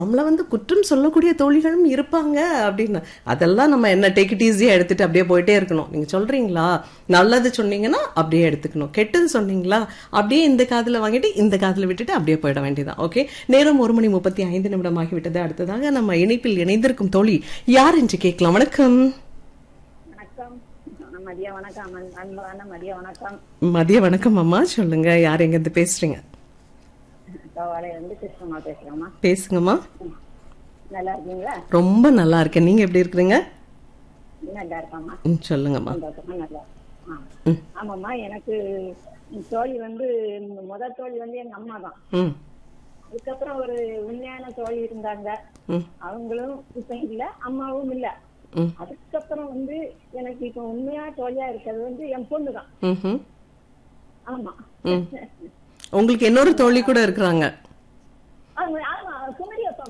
நம்மள வந்து குற்றம் சொல்லக்கூடிய தோழிகளும் இருப்பாங்க அப்படின்னு அதெல்லாம் நம்ம என்ன டேக் இட் ஈஸியா எடுத்துட்டு அப்படியே போயிட்டே இருக்கணும் நீங்க சொல்றீங்களா நல்லது சொன்னீங்கன்னா அப்படியே எடுத்துக்கணும் கெட்டது சொன்னீங்களா அப்படியே இந்த காதுல வாங்கிட்டு இந்த காதுல விட்டுட்டு அப்படியே போயிட வேண்டியதான் ஓகே நேரம் ஒரு மணி முப்பத்தி ஐந்து நிமிடம் ஆகிவிட்டது அடுத்ததாக நம்ம இணைப்பில் இணைந்திருக்கும் தோழி யார் என்று கேட்கலாம் வணக்கம் வணக்கம் மதிய வணக்கம் அன்- அன்பான மதிய வணக்கம் மதிய வணக்கம் அம்மா சொல்லுங்க யார் எங்க இருந்து பேசுறீங்க கவாலையில இருந்து கிருஷ்ணமா பேசுறோம்மா பேசுங்கம்மா நல்லா இருக்கீங்களா ரொம்ப நல்லா இருக்கேன் நீங்க எப்படி இருக்கிறீங்க நல்லா இருக்காம்மா ம், சொல்லுங்கம்மா சந்தோஷமா நல்லா ஆ. ம். ஆமாம்மா எனக்கு தோழி வந்து முதல் தோழி வந்து எங்க அம்மா தான் ம் அதுக்கப்புறம் ஒரு உண்மையான தோழி இருந்தாங்க ம் அவங்களும் இப்ப இல்ல அம்மாவும் இல்ல ம் அதுக்கப்புறம் வந்து எனக்கு இப்ப உண்மையா தோழியா இருக்கிறது வந்து என் பொண்ணு தான் ம்ஹும். ஆமா ம் உங்களுக்கு இன்னொரு தோழி கூட இருக்கிறாங்க அவங்க ஆமா குமரி அப்பா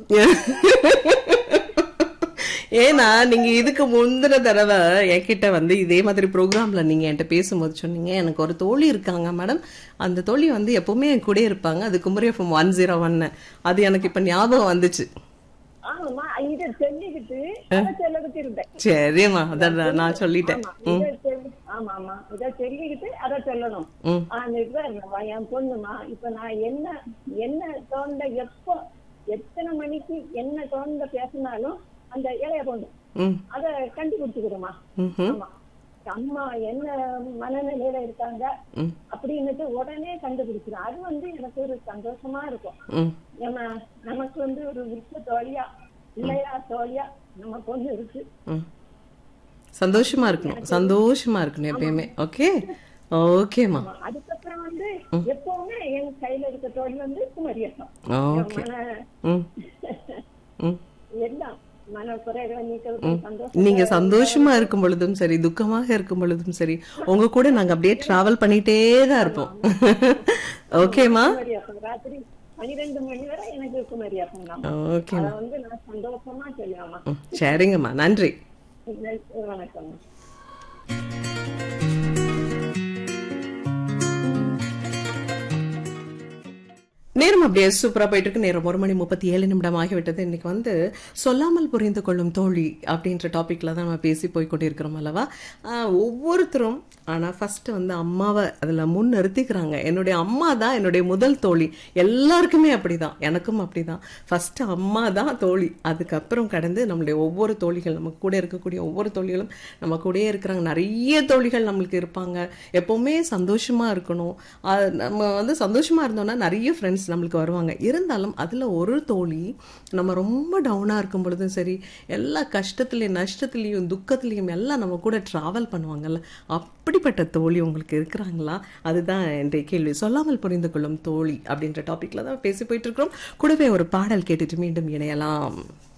ஏன்னா நீங்க இதுக்கு முந்தின தடவை என்கிட்ட வந்து இதே மாதிரி ப்ரோக்ராம்ல நீங்க என்கிட்ட பேசும்போது சொன்னீங்க எனக்கு ஒரு தோழி இருக்காங்க மேடம் அந்த தோழி வந்து எப்பவுமே என் கூட இருப்பாங்க அது குமரி எஃப்எம் ஒன் ஜீரோ ஒன்னு அது எனக்கு இப்ப ஞாபகம் வந்துச்சு ஆமாம்மா இதை சொல்லிக்கிட்டு அதை சொல்லக்கிட்டு இருந்தேன் சரிம்மா அதான் நான் சொல்லிட்டேன் ஆமா, இதை சொல்லி- ஆமா ஆமா இதை சொல்லிக்கிட்டு அதை சொல்லணும் ம் அந்த இப்ப நம்ம என் பொண்ணுமா இப்ப நான் என்ன என்ன தோண்ட எப்போ எத்தனை மணிக்கு என்ன தோண்ட பேசினாலும் அந்த இளைய பொண்ணு ம் அத கண்டுபிடிச்சுக்கிறோமா ம்ஹும். ஆமா அம்மா என்ன மனநிலையில இருக்காங்க ம் அப்படின்னுட்டு உடனே கண்டுபிடிச்சிடும் அது வந்து எனக்கு ஒரு சந்தோஷமா இருக்கும் ம் நம்ம நமக்கு வந்து ஒரு விருப்ப தோழியா இல்லையா தோழியா நம்ம பொண்ணு இருக்கு ம் சந்தோஷமா இருக்கணும் சந்தோஷமா இருக்கணும் எப்பயுமே ஓகே ஓகேம்மா ஆமா. அதுக்கப்புறம் வந்து எப்பவுமே என் கையில இருக்க தோழி வந்து குமரியக்கம் ஓகே மன ம் ம் எல்லாம் மன குறைகளை நீக்கிறது சந்தோஷம் நீங்க சந்தோஷமா இருக்கும் பொழுதும் சரி துக்கமாக இருக்கும் பொழுதும் சரி உங்க கூட நாங்க அப்படியே டிராவல் பண்ணிட்டே தான் இருப்போம் ஓகேம்மா குமரியக்கம் ராத்திரி பனிரெண்டு மணி வரை எனக்கு குமரியக்கம் தான் ஓகே அதை வந்து நான் சந்தோஷமா சொல்லுவேம்மா சரிங்கம்மா நன்றி வணக்கம் நேரம் அப்படியே சூப்பரா போயிட்டு இருக்கு நேரம் ஒரு மணி முப்பத்தி ஏழு நிமிடம் ஆகிவிட்டது இன்னைக்கு வந்து சொல்லாமல் புரிந்து கொள்ளும் தோழி அப்படின்ற டாபிக்ல தான் நம்ம பேசி போய் கொண்டிருக்கிறோம் அல்லவா ஆஹ் ஒவ்வொருத்தரும் ஆனா ஃபர்ஸ்ட் வந்து அம்மாவை அதுல முன் நிறுத்திக்கிறாங்க என்னுடைய அம்மா தான் என்னுடைய முதல் தோழி எல்லாருக்குமே அப்படிதான் எனக்கும் அப்படிதான் ஃபர்ஸ்ட் அம்மா தான் தோழி அதுக்கப்புறம் கடந்து நம்மளுடைய ஒவ்வொரு தோழிகள் நமக்கு கூட இருக்கக்கூடிய ஒவ்வொரு தோழிகளும் நம்ம கூடயே இருக்கிறாங்க நிறைய தோழிகள் நம்மளுக்கு இருப்பாங்க எப்பவுமே சந்தோஷமா இருக்கணும் அது நம்ம வந்து சந்தோஷமா இருந்தோம்னா நிறைய ஃப்ரெண்ட்ஸ் நம்மளுக்கு வருவாங்க இருந்தாலும் அதுல ஒரு தோழி நம்ம ரொம்ப டவுனா இருக்கும் பொழுதும் சரி எல்லா கஷ்டத்துலயும் நஷ்டத்துலயும் துக்கத்துலயும் எல்லாம் நம்ம கூட டிராவல் பண்ணுவாங்கல்ல அப்படிப்பட்ட தோழி உங்களுக்கு இருக்கிறாங்களா அதுதான் இன்றைய கேள்வி சொல்லாமல் புரிந்து கொள்ளும் தோழி அப்படின்ற டாபிக்ல தான் பேசி போயிட்டு இருக்கிறோம் கூடவே ஒரு பாடல் கேட்டுட்டு மீண்டும் இணையலாம்